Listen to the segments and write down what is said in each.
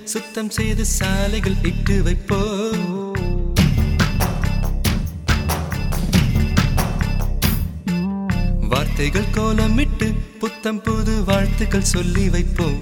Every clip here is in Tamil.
சுத்தம் செய்து சாலைகள் இட்டு வைப்போம் வார்த்தைகள் கோலமிட்டு புத்தம் புது வாழ்த்துக்கள் சொல்லி வைப்போம்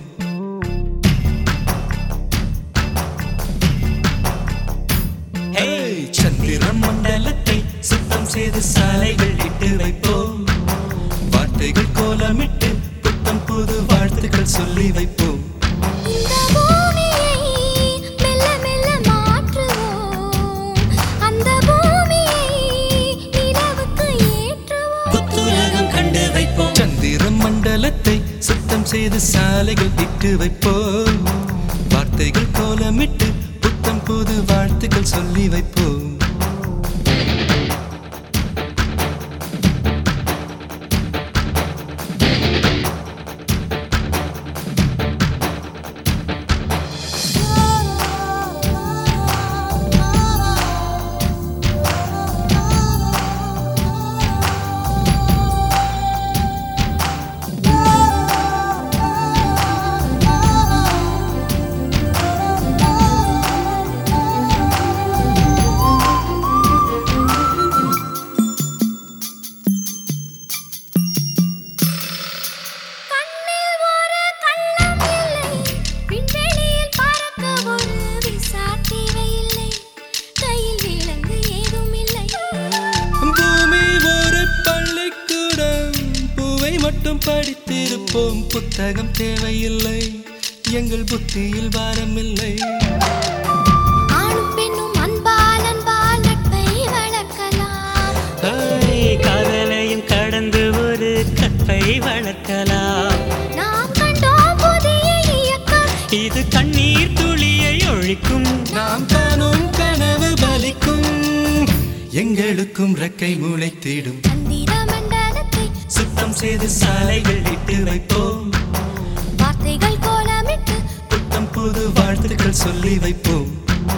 ஹேய், சந்திர மண்டலத்தை சுத்தம் செய்து சாலைகள் இட்டு வைப்போம் வார்த்தைகள் கோலமிட்டு புத்தம் புது வாழ்த்துக்கள் சொல்லி வைப்போம் இந்த பூமியை மெல்ல மெல்ல மாற்றுவோம் அந்த பூமியை நிலவுக்கு ஏற்றுவோம் புத்துலகம் கண்டு வைப்போம் சந்திர மண்டலத்தை சுத்தம் செய்து சாலைகள் இட்டு வைப்போம் வார்த்தைகள் கோலமிட்டு புத்தம் புது வாழ்த்துக்கள் சொல்லி வைப்போம் கண்ணில் ஒரு கள்ளம் இல்லை விண்வெளியில் பறக்க ஒரு விசா தேவையில்லை கையில் விலங்கு ஏதும் இல்லை பூமி ஒரு பள்ளிக்கூடம் பூவை மட்டும் படித்திருப்போம் புத்தகம் தேவையில்லை எங்கள் புத்தியில் பாரமில்லை ஆணும் பெண்ணும் அன்பால் அன்பால் நட்பை வளர்க்கலாம் ஹாய், காதலையும் கடந்து ஒரு கற்பை வளர்க்கலாம் நாம் கண்டோம் புதிய இயக்கம் இது கண்ணீர் துளியை ஒழிக்கும் நாம் காணும் கனவு பலிக்கும் எங்களுக்கும் ரெக்கை முளைத்திடும் சந்திர மண்டலத்தை சுத்தம் செய்து சாலைகள் இட்டு வைப்போம் வார்த்தைகள் கோலமிட்டு புத்தம் புது வாழ்த்துக்கள் சொல்லி வைப்போம்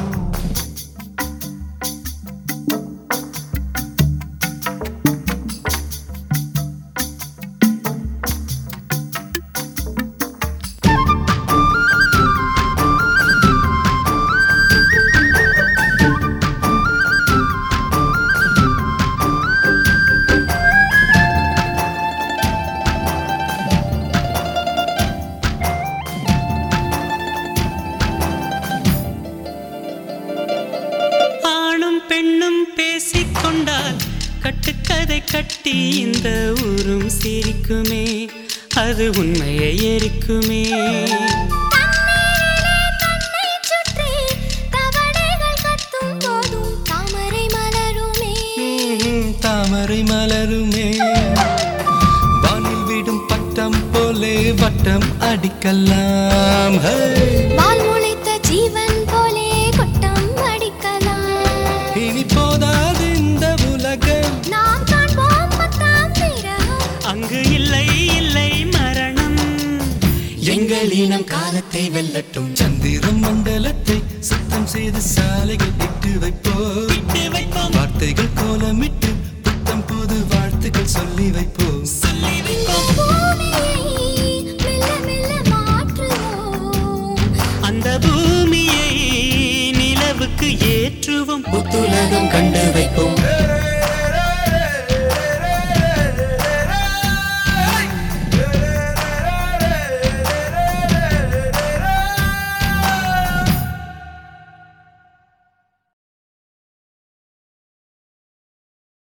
ஆணும் பெண்ணும் பேசிக்கொண்டால் கட்டுக்கதை கட்டி இந்த ஊரும் சிரிக்குமே அது உண்மையை எரிக்குமே தண்ணீரிலே தன்னை சுற்றி தவளைகள் கத்தும் போதும் தாமரை மலருமே ம்ம், தாமரை மலருமே வானில் விடும் பட்டம் போலே வட்டம் அடிக்கலாம் ஹே! வால் முளைத்த ஜீவன் போலே கொட்டம் அடிக்கலாம் இனி போதாது இந்த உலகம் நாம் காண்போம் பத்தாம் பிறகும் அங்கு இல்லை இல்லை மரணம் எங்கள் இனம் காலத்தை வெல்லட்டும் சந்திரம் மண்டலத்தை சுத்தம் செய்து சாலைகள் இட்டு வைப்போம் விட்டு வைப்போம் வார்த்தைகள் கோலமிட்டு புத்தம் புது வாழ்த்துக்கள் சொல்லி வைப்போம் சொல்லி வைப்போம் பூமியை மெல்ல மெல்ல மாற்றுவோம் அந்த பூமியை நிலவுக்கு ஏற்றுவோம் புத்துலகம் கண்டு வைப்போம்